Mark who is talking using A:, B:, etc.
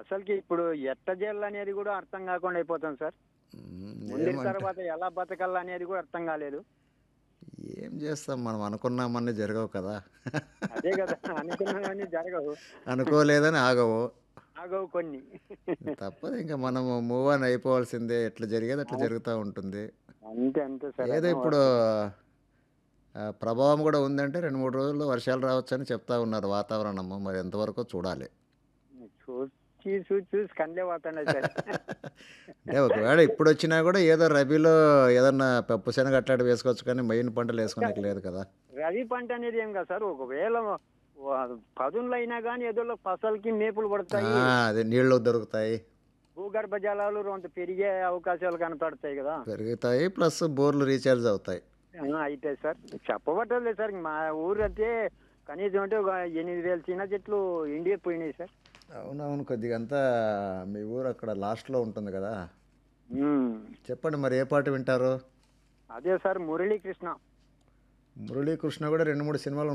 A: అసలుకి ఇప్పుడు ఎట్ట చేయాలి అనేది కూడా అర్థం కాకుండా అయిపోతుంది సార్
B: మ్మ్,
A: ముందు
B: ఏమంటే
A: తర్వాత ఎలా బతకాలి అనేది కూడా అర్థం కాలేదు
B: ఏం చేస్తాం మనం అనుకున్నామన్నీ జరగవు కదా
A: అదే కదా అనుకున్నవన్నీ జరగవు
B: అనుకోలేదని ఆగవు
A: ఆగవు కొన్ని
B: తప్పదు ఇంకా మనము మూవ్ ఆన్ అయిపోవాల్సిందే ఎట్లా జరిగేది అట్లా జరుగుతూ ఉంటుంది
A: అంతే అంతే సార్
B: ఏదో ఇప్పుడు ఆ, ప్రభావం కూడా ఉందంటే రెండు మూడు రోజుల్లో వర్షాలు రావచ్చని చెప్తా ఉన్నారు వాతావరణము మరి ఎంతవరకు చూడాలి
A: చూసి చూసి చూసి కండ్లే పోతున్నాయి సార్
B: అంటే ఒకవేళ ఇప్పుడు వచ్చినా కూడా ఏదో రబీలో ఏదన్నా పప్పు శనగ అట్లాంటి వేసుకోవచ్చు కానీ మెయిన్ పంటలు వేసుకోనికి లేదు కదా
A: రవి పంట అనేది ఏం కాదు సార్ ఒకవేళ పదునులు అయినా కానీ ఏదో ఫసల్కి మేపులు పడతాయి
B: ఆ, అదే నీళ్ళు దొరుకుతాయి
A: భూగర్భ జలాలు కొంత పెరిగే అవకాశాలు కనపడతాయి కదా
B: పెరుగుతాయి ప్లస్ బోర్లు రీఛార్జ్ అవుతాయి
A: ఆ, అయితే సార్ చెప్పబట్టలేదు సార్ మా ఊరు అయితే కనీసం అంటే ఒక ఎనిమిది వేల చిన్న చెట్లు ఇండియా పోయినాయి సార్
B: అవునవును కొద్దిగా అంతా మీ ఊరు అక్కడ లాస్ట్లో ఉంటుంది కదా
A: ఉమ్.
B: చెప్పండి మరి ఏ పాట వింటారు
A: అదే సార్ మురళీకృష్ణ
B: మురళీకృష్ణ కూడా రెండు మూడు సినిమాలు